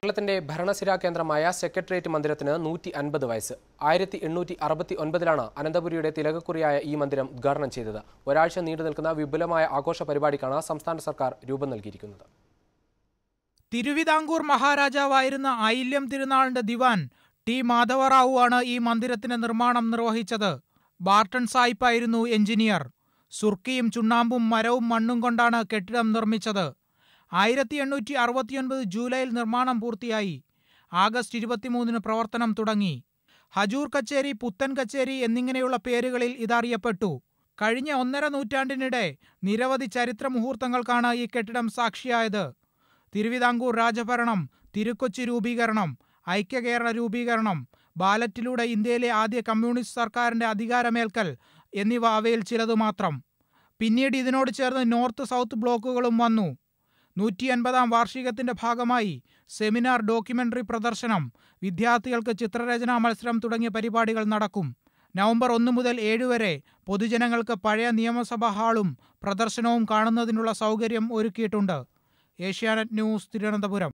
കേരളത്തിന്റെ ഭരണസിരാ കേന്ദ്രമായ സെക്രട്ടേറിയറ്റ് മന്ദിരത്തിന് നൂറ്റി അൻപത് വയസ്സ് ആയിരത്തി എണ്ണൂറ്റി അറുപത്തി ഒൻപതിലാണ് അനന്തപുരിയുടെ തിലകക്കുറിയായ ഈ മന്ദിരം ഉദ്ഘാടനം ചെയ്തത് ഒരാഴ്ച നീണ്ടു നിൽക്കുന്ന വിപുലമായ ആഘോഷ പരിപാടിക്കാണ് സംസ്ഥാന സർക്കാർ രൂപം നൽകിയിരിക്കുന്നത് തിരുവിതാംകൂർ മഹാരാജാവായിരുന്ന ഐല്യം തിരുനാളിന്റെ ദിവാൻ ടി മാധവറാവു ആണ് ഈ മന്ദിരത്തിന്റെ നിർമ്മാണം നിർവഹിച്ചത് ബാർട്ടൺ സായിപ്പായിരുന്നു എഞ്ചിനീയർ സുർക്കിയും ചുണ്ണാമ്പും മരവും മണ്ണും കൊണ്ടാണ് കെട്ടിടം നിർമ്മിച്ചത് ആയിരത്തി എണ്ണൂറ്റി അറുപത്തിയൊൻപത് ജൂലൈയിൽ നിർമ്മാണം പൂർത്തിയായി ആഗസ്റ്റ് ഇരുപത്തിമൂന്നിന് പ്രവർത്തനം തുടങ്ങി ഹജൂർ കച്ചേരി പുത്തൻ കച്ചേരി എന്നിങ്ങനെയുള്ള പേരുകളിൽ ഇതറിയപ്പെട്ടു കഴിഞ്ഞ ഒന്നര നൂറ്റാണ്ടിനിടെ നിരവധി ചരിത്ര മുഹൂർത്തങ്ങൾക്കാണ് ഈ കെട്ടിടം സാക്ഷിയായത് തിരുവിതാംകൂർ രാജഭരണം തിരുക്കൊച്ചി രൂപീകരണം ഐക്യകേരള രൂപീകരണം ബാലറ്റിലൂടെ ഇന്ത്യയിലെ ആദ്യ കമ്മ്യൂണിസ്റ്റ് സർക്കാരിന്റെ അധികാരമേൽക്കൽ എന്നിവ അവയിൽ ചിലതു മാത്രം പിന്നീട് ഇതിനോട് ചേർന്ന് നോർത്ത് സൗത്ത് ബ്ലോക്കുകളും വന്നു നൂറ്റി അൻപതാം വാർഷികത്തിന്റെ ഭാഗമായി സെമിനാർ ഡോക്യുമെന്ററി പ്രദർശനം വിദ്യാർത്ഥികൾക്ക് ചിത്രരചനാ മത്സരം തുടങ്ങിയ പരിപാടികൾ നടക്കും നവംബർ ഒന്ന് മുതൽ ഏഴ് വരെ പൊതുജനങ്ങൾക്ക് പഴയ നിയമസഭാ ഹാളും പ്രദർശനവും കാണുന്നതിനുള്ള സൗകര്യം ഒരുക്കിയിട്ടുണ്ട് ഏഷ്യാനെറ്റ് ന്യൂസ് തിരുവനന്തപുരം